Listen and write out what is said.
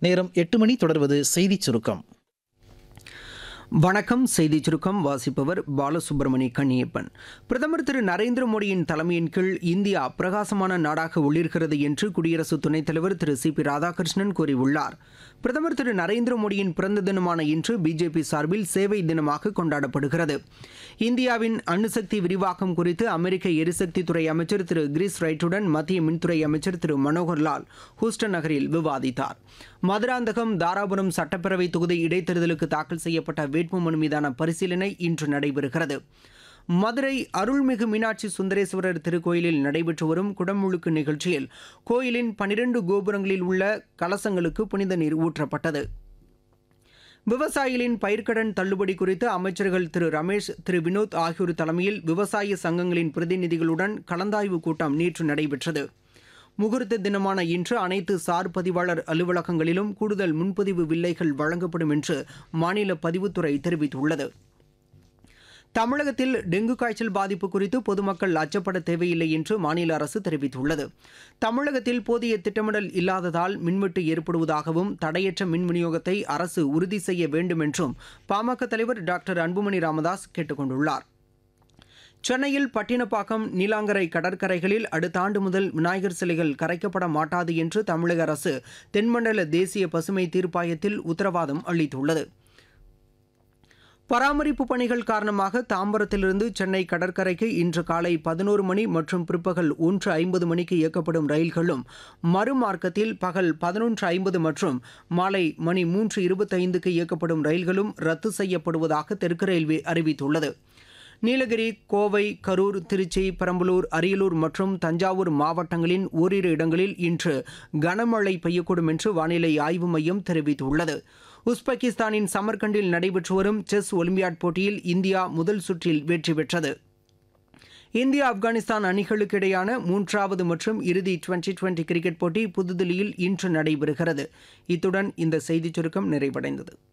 நேரம் எட்டு மணி தொடர்வது செய்திச் சுருக்கம் வணக்கம் செய்தி சுருக்கம் வாசிப்பவர் பாலசுப்ரமணி கண்ணியப்பன் பிரதமர் திரு நரேந்திர மோடியின் தலைமையின் கீழ் இந்தியா பிரகாசமான நாடாக ஒளிர்கிறது என்று குடியரசு துணைத் தலைவர் திரு சி பி ராதாகிருஷ்ணன் கூறியுள்ளார் பிரதமர் திரு நரேந்திர மோடியின் பிறந்த தினமான இன்று பிஜேபி சார்பில் சேவை தினமாக கொண்டாடப்படுகிறது இந்தியாவின் அணுசக்தி விரிவாக்கம் குறித்து அமெரிக்க எரிசக்தி துறை அமைச்சர் திரு கிரிஸ் ரைட்டுடன் மத்திய மின்துறை அமைச்சர் திரு மனோகர் லால் ஹூஸ்டன் நகரில் விவாதித்தார் மதுராந்தகம் தாராபுரம் சட்டப்பேரவை தொகுதி இடைத்தேர்தலுக்கு தாக்கல் செய்யப்பட்ட வேட்புமனு மீதான பரிசீலனை இன்று நடைபெறுகிறது மதுரை அருள்மிகு மீனாட்சி சுந்தரேஸ்வரர் திருக்கோயிலில் நடைபெற்று வரும் குடமுழுக்கு நிகழ்ச்சியில் கோயிலின் பனிரெண்டு கோபுரங்களில் உள்ள கலசங்களுக்கு புனித நீர் ஊற்றப்பட்டது விவசாயிகளின் பயிர்க்கடன் தள்ளுபடி குறித்து அமைச்சர்கள் திரு ரமேஷ் திரு வினோத் ஆகியோர் தலைமையில் விவசாய சங்கங்களின் பிரதிநிதிகளுடன் கலந்தாய்வு கூட்டம் நேற்று நடைபெற்றது முகூர்த்த தினமான இன்று அனைத்து சார் பதிவாளர் அலுவலகங்களிலும் கூடுதல் முன்பதிவு வில்லைகள் வழங்கப்படும் என்று மாநில பதிவுத்துறை தெரிவித்துள்ளது தமிழகத்தில் டெங்கு காய்ச்சல் பாதிப்பு குறித்து பொதுமக்கள் அச்சப்பட தேவையில்லை என்று மாநில அரசு தெரிவித்துள்ளது தமிழகத்தில் போதிய திட்டமிடல் இல்லாததால் மின்வெட்டு ஏற்படுவதாகவும் தடையற்ற மின் விநியோகத்தை அரசு உறுதி செய்ய வேண்டும் என்றும் பாமக தலைவர் டாக்டர் அன்புமணி ராமதாஸ் கேட்டுக் கொண்டுள்ளார் சென்னையில் பட்டினப்பாக்கம் நீலாங்கரை கடற்கரைகளில் அடுத்த ஆண்டு முதல் விநாயகர் சிலைகள் கரைக்கப்பட மாட்டாது என்று தமிழக அரசு தென்மண்டல தேசிய பசுமை தீர்ப்பாயத்தில் உத்தரவாதம் அளித்துள்ளது பராமரிப்பு பணிகள் காரணமாக தாம்பரத்திலிருந்து சென்னை கடற்கரைக்கு இன்று காலை பதினோரு மணி மற்றும் பிற்பகல் ஒன்று ஐம்பது மணிக்கு இயக்கப்படும் ரயில்களும் மறுமார்க்கத்தில் பகல் பதினொன்று ஐம்பது மற்றும் மாலை மணி மூன்று இருபத்தைந்துக்கு இயக்கப்படும் ரயில்களும் ரத்து செய்யப்படுவதாக தெற்கு ரயில்வே அறிவித்துள்ளது நீலகிரி கோவை கரூர் திருச்சி பெரம்பலூர் அரியலூர் மற்றும் தஞ்சாவூர் மாவட்டங்களின் ஓரிரு இடங்களில் இன்று கனமழை பெய்யக்கூடும் என்று வானிலை ஆய்வு மையம் தெரிவித்துள்ளது உஸ்பெகிஸ்தானின் சமர்கண்டில் நடைபெற்று வரும் செஸ் ஒலிம்பியாட் போட்டியில் இந்தியா முதல் சுற்றில் வெற்றி பெற்றது இந்தியா ஆப்கானிஸ்தான் அணிகளுக்கு இடையான மூன்றாவது மற்றும் இறுதி டுவெண்டி டுவெண்டி கிரிக்கெட் போட்டி புதுதில்லியில் இன்று நடைபெறுகிறது இத்துடன் இந்த செய்திச் சுருக்கம் நிறைவடைந்தது